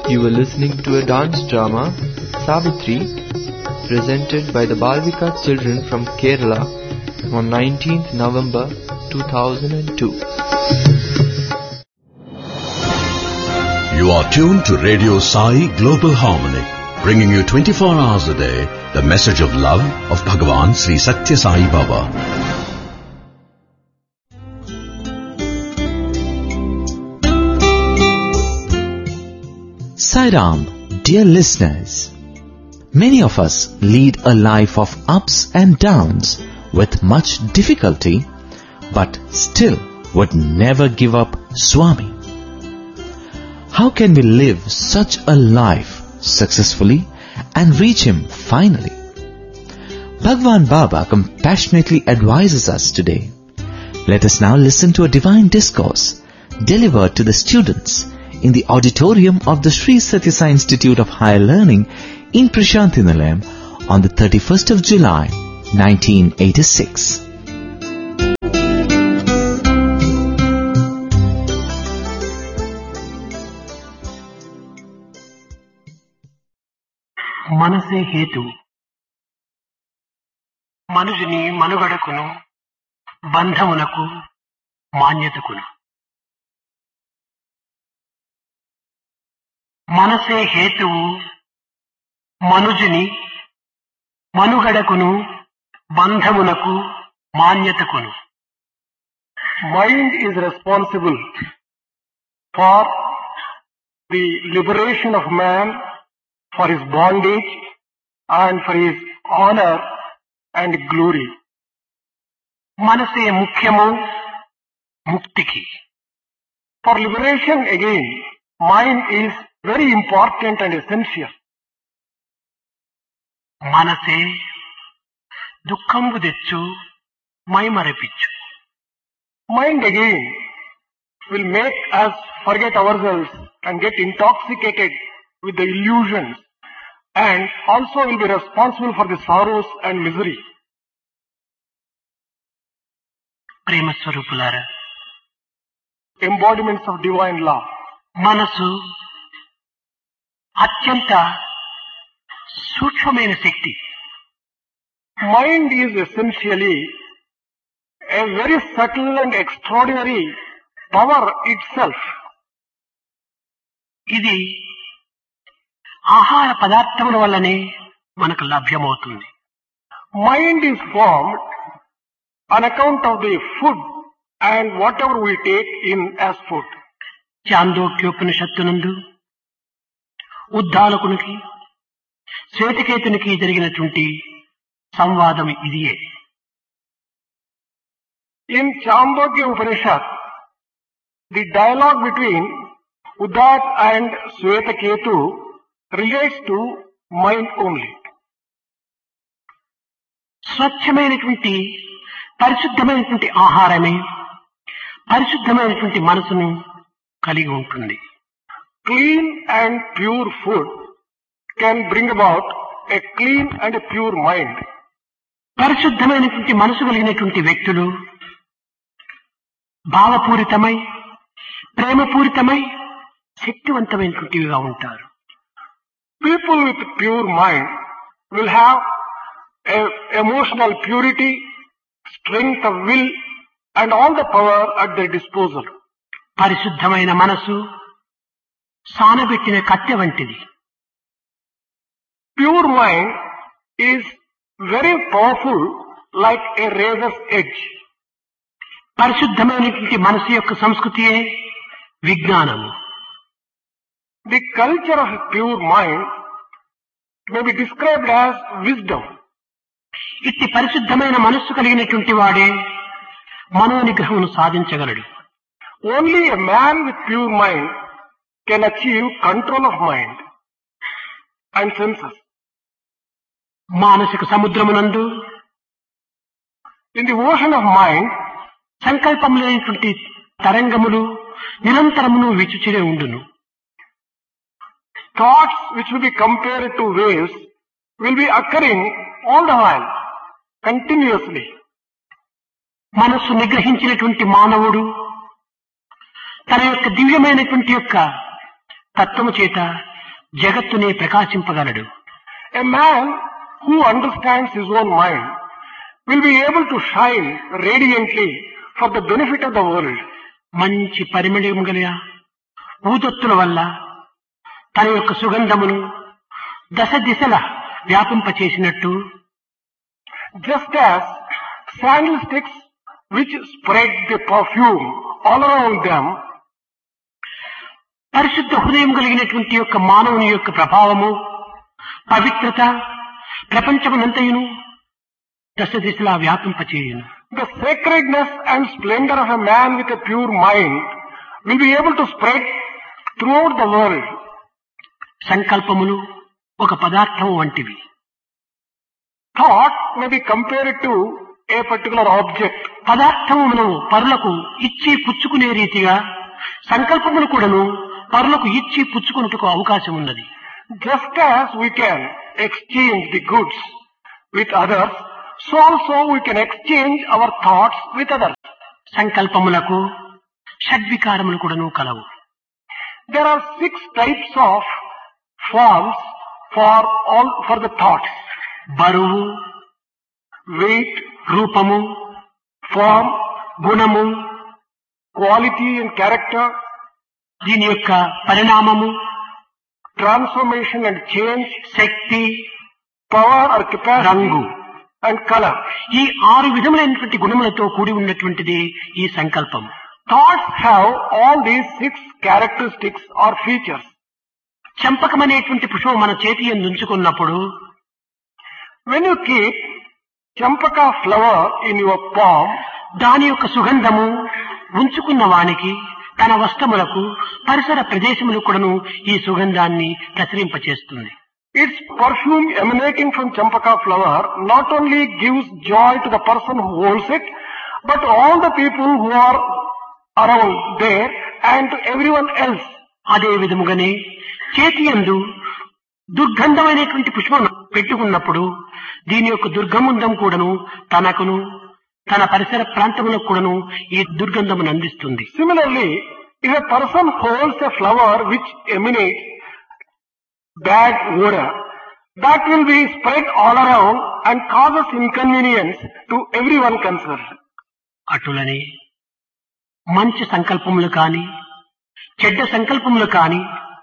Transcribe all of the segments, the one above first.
You were listening to a dance drama, Savitri, presented by the Balvika children from Kerala on 19th November 2002. You are tuned to Radio Sai Global Harmony, bringing you 24 hours a day the message of love of Bhagavan Sri Satya Sai Baba. Sairam, dear listeners, many of us lead a life of ups and downs with much difficulty, but still would never give up Swami. How can we live such a life successfully and reach Him finally? Bhagwan Baba compassionately advises us today. Let us now listen to a divine discourse delivered to the students in the auditorium of the Sri Satya Sai Institute of Higher Learning in Prashantinalayam on the 31st of July, 1986. మనసే హేతువు మనుషుని మనుగడకును బంధమునకు మాన్యతకును మనసే హేతువు మనుజుని మనుగడకును బంధమునకు మాన్యతకును mind is responsible for the liberation of man for his bondage and for his honor and glory. మనసే ముఖ్యము ముక్తికి for liberation again mind is very important and essential మనసే దుఃఖంబు తెచ్చు మైమరపించు mind again will make us forget ourselves and get intoxicated with the illusions and also will be responsible for the sorrows and misery. ప్రేమ స్వరూపులారా embodiments of divine love మనసు అత్యంత సూక్ష్మమైన శక్తి mind is essentially a very subtle and extraordinary power itself ఇది ఆహార పదార్థముల వల్లనే మనకు లభ్యమవుతుంది mind is formed on account of the food and whatever we take in as food చాందోక్యోపనిషత్తునందు ఉద్దాలకునికి శ్వేతకేతునికి జరిగినటువంటి సంవాదం ఇదియే in Chandogya Upanishad the dialogue between ఉదాత్ and Shvetaketu relates to mind only స్వచ్ఛమైనటువంటి పరిశుద్ధమైనటువంటి ఆహారమే పరిశుద్ధమైనటువంటి మనసును కలిగి ఉంటుంది clean and pure food can bring about a clean and pure mind పరిశుద్ధమైనటువంటి మనసు కలిగినటువంటి వ్యక్తులు భావపూరితమై ప్రేమపూరితమై శక్తివంతమైనటువంటివిగా ఉంటారు people with pure mind will have a emotional purity, strength of will, and all the power at their disposal. పరిశుద్ధమైన మనసు సానబెట్టిన కట్టె వంటిది pure mind is very powerful like a razor's edge పరిశుద్ధమైనటువంటి మనసు యొక్క సంస్కృతియే విజ్ఞానము The culture of a pure mind may be described as wisdom. ఇట్టి పరిశుద్ధమైన మనస్సు కలిగినటువంటి వాడే మనోనిగ్రహమును సాధించగలడు only a man with pure mind can achieve control of mind and senses మానసిక సముద్రమునందు in the ocean of mind సంకల్పం లేనటువంటి తరంగములు నిరంతరమును విచుచిరే ఉండును thoughts which will be compared to waves will be occurring all the while, continuously. మనస్సు నిగ్రహించినటువంటి మానవుడు తన యొక్క దివ్యమైనటువంటి యొక్క తత్వము చేత జగత్తునే ప్రకాశింపగలడు A man who understands his own mind will be able to shine radiantly for the benefit of the world. మంచి పరిమళం గల ఊదొత్తుల వల్ల తన యొక్క సుగంధమును దశ దిశల వ్యాపింపచేసినట్టు Just as sandal sticks which spread the perfume all around them, పరిశుద్ధ హృదయం కలిగినటువంటి యొక్క మానవుని యొక్క ప్రభావము పవిత్రత ప్రపంచమునంతయును దశ దిశలా వ్యాపింపచేయును the sacredness and splendor of a man with a pure mind will be able to spread throughout the world. సంకల్పములు ఒక పదార్థం వంటివి Thought may be compared to a particular object. పదార్థము మనము పరులకు ఇచ్చి పుచ్చుకునే రీతిగా సంకల్పములు కూడాను పరులకు ఇచ్చి పుచ్చుకున్నట్టుకు అవకాశం ఉన్నది Just as we can exchange the goods with others, so also we can exchange our thoughts with others. సంకల్పములకు షడ్వికారములు కూడాను కలవు There are six types of forms for all for the thoughts. బరువు Weight, రూపము form, గుణము quality and character, దీని యొక్క పరిణామము transformation and change, Shakti power or capacity, రంగు and color. ఈ ఆరు విధములైనటువంటి గుణములతో కూడి ఉన్నటువంటిది ఈ సంకల్పం Thoughts have all these six characteristics or features. చంపకం అనేటువంటి పుష్పం మన చేతి ఎందు ఉంచుకున్నప్పుడు When you keep champaka flower in your palm, దాని యొక్క సుగంధము ఉంచుకున్న వానికి తన వస్త్రములకు పరిసర ప్రదేశములు కూడాను ఈ సుగంధాన్ని ప్రసరింపచేస్తుంది its perfume emanating from champaka flower not only gives joy to the person who holds it, but all the people who are around there and to everyone else. అదే విధముగానే చేతి ఎందు దుర్గంధమైనటువంటి పుష్పం పెట్టుకున్నప్పుడు దీని యొక్క దుర్గంధం కూడాను తనకును తన పరిసర ప్రాంతములకు కూడాను ఈ దుర్గంధమును అందిస్తుంది Similarly, if a person holds a flower which emanates bad odor, that will be spread all around and causes inconvenience to everyone concerned. అటులనే మంచి సంకల్పములు కాని చెడ్డ సంకల్పములు కాని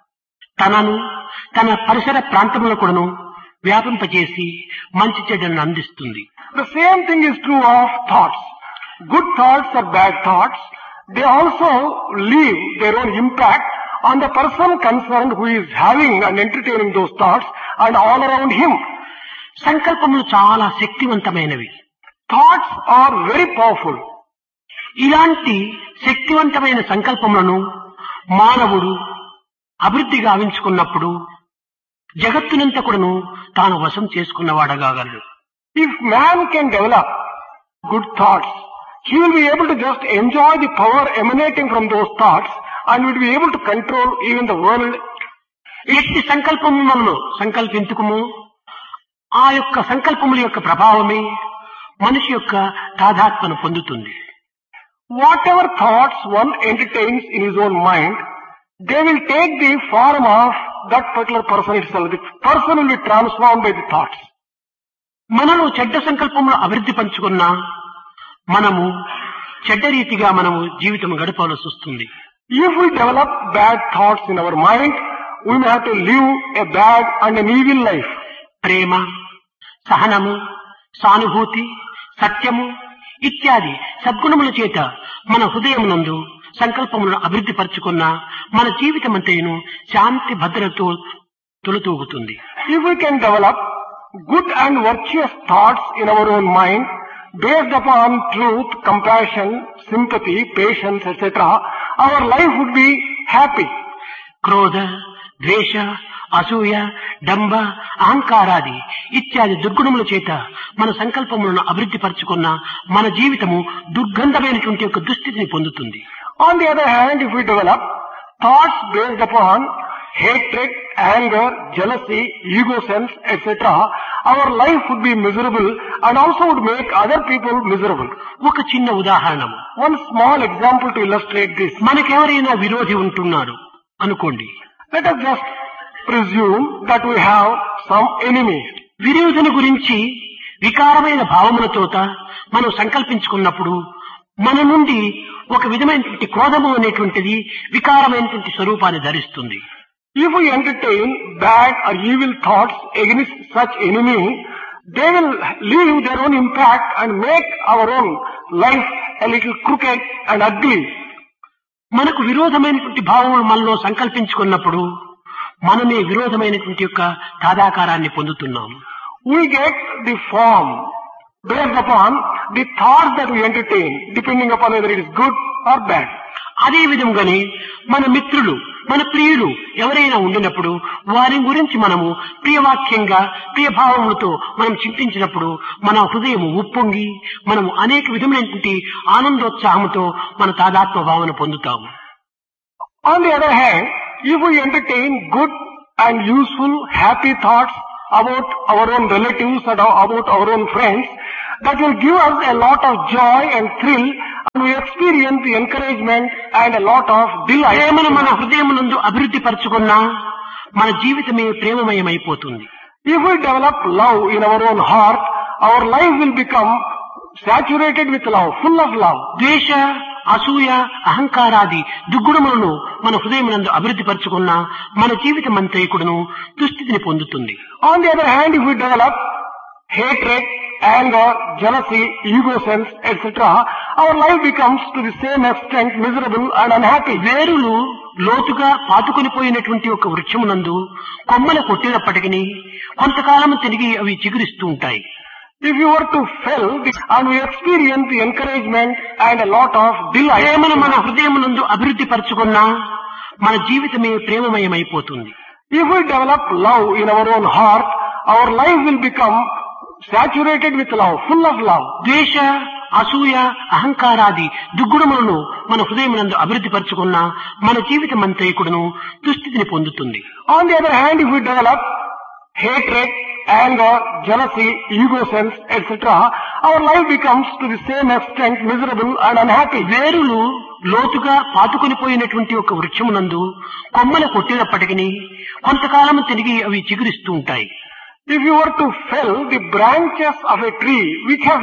తనను తన పరిసర ప్రాంతముల కూడాను వ్యాపింపచేసి మంచి చెడ్డలను అందిస్తుంది The same thing is true of thoughts. Good thoughts or bad thoughts, they also leave their own impact on the person concerned who is having and entertaining those thoughts and all around him. సంకల్పములు చాలా శక్తివంతమైనవి Thoughts are very powerful. ఇలాంటి శక్తివంతమైన సంకల్పములను మానవుడు అభివృద్ధి గావించుకున్నప్పుడు జగత్తునంత కూడాను తాను వశం చేసుకున్నవాడగాగలడు If man can develop good thoughts, he will be able to just enjoy the power emanating from those thoughts and will be able to control even the world. ఎట్టి సంకల్పము మనము సంకల్పించుకుము ఆ యొక్క సంకల్పముల యొక్క ప్రభావమే మనిషి యొక్క తాదాత్మను పొందుతుంది Whatever thoughts one entertains in his own mind, they will take the form of that particular person itself. The person will be transformed by the thoughts. మనలో చెడ్డ సంకల్పములు అభివృద్ధి పంచుకున్నా మనము చెడ్డ రీతిగా మనము జీవితం గడపవలసి వస్తుంది If we develop bad thoughts in our mind, we may have to live a bad and an evil life. ప్రేమ సహనము సానుభూతి సత్యము ఇత్యాది సద్గుణముల చేత మన హృదయమునందు సంకల్పములను అభివృద్ధి పరుచుకున్న మన జీవితమంతయును శాంతి భద్రతో తొలుతూగుతుంది If we can develop good and virtuous thoughts in our own mind, based upon truth, compassion, sympathy, patience, etc., our life would be happy. క్రోధ ద్వేష అసూయ డంబ అహంకారాది ఇత్యాది దుర్గుణముల చేత మన సంకల్పములను అభివృద్ధి పరుచుకున్న మన జీవితము దుర్గంధమైనటువంటి యొక్క దుస్థితిని పొందుతుంది On the other hand, if we develop thoughts based upon hatred, anger, jealousy, ego sense, etc., our life would be miserable and also would make other people miserable. ఒక చిన్న ఉదాహరణము One small example to illustrate this. మనకెవరైనా విరోధి ఉంటున్నారు అనుకోండి Let us just presume that we have some enemies. విరోధుల గురించి వికారమైన భావములతోట మనం సంకల్పించుకున్నప్పుడు మన నుండి ఒక విధమైనటువంటి క్రోధము అనేటువంటిది వికారమైనటువంటి స్వరూపాన్ని ధరిస్తుంది If we entertain bad or evil thoughts against such enemy, they will leave their own impact and make our own life a little crooked and ugly. మనకు విరోధమైనటువంటి భావములు మనలో సంకల్పించుకున్నప్పుడు మనమే విరోధమైనటువంటి యొక్క తాదాకారాన్ని పొందుతున్నాము We get the form based upon the thoughts that we entertain, depending upon whether it is good or bad. అదే విధంగానే మన మిత్రులు మన ప్రియులు ఎవరైనా ఉండినప్పుడు వారి గురించి మనము ప్రియవాక్యంగా ప్రియభావములతో మనం చింతించినప్పుడు మన హృదయం ఉప్పొంగి మనం అనేక విధమైనటువంటి ఆనందోత్సాహంతో మన తాదాత్మ భావన పొందుతాము On the other hand, if we entertain good and useful, happy thoughts about our own relatives and about our own friends, that will give us a lot of joy and thrill and we experience the encouragement and a lot of delight. ప్రేమను మన హృదయమునందు అభివృద్ధి పరచుకున్నా మన జీవితమే ప్రేమమయమైపోతుంది If we develop love in our own heart, our life will become saturated with love, full of love. ద్వేష అసూయ అహంకారాది దుగ్గుణములను మన హృదయమునందు అభివృద్ధి పరచుకున్నా మన జీవితం అంతైకుడును దుస్థితిని పొందుతుంది On the other hand, if we develop hatred, anger, jealousy, ego sense, etc., our life becomes to the same extent miserable and unhappy. వేరులు లోతుగా పాతుకొని పోయినటువంటి ఒక వృక్షమునందు కొమ్మలు కొట్టినప్పటికీ కొంతకాలం తిరిగి అవి చిగురిస్తూ ఉంటాయి If you were to fell the, and we experience the encouragement and a lot of delight, ప్రేమను మన హృదయమునందు అభివృద్ధి పరచుకున్నా మన జీవితమే ప్రేమమయమైపోతుంది if we develop love in our own heart, our life will become saturated with love, full of love. ద్వేష అసూయ అహంకారాది దుగ్గుణములను మన హృదయమునందు అభివృద్ధి పరచుకున్నా మన జీవితం అంతైకుడును దుస్థితిని పొందుతుంది On the other hand, if we develop hatred, anger, jealousy, ego sense, etc., our life becomes to the same extent miserable and unhappy. వేరులు లోతుగా పాతుకొని పోయినటువంటి ఒక వృక్షమునందు కొమ్మలు కొట్టినప్పటికీ కొంతకాలం తిరిగి అవి చిగురిస్తూ ఉంటాయి If you were to fell the branches of a tree which have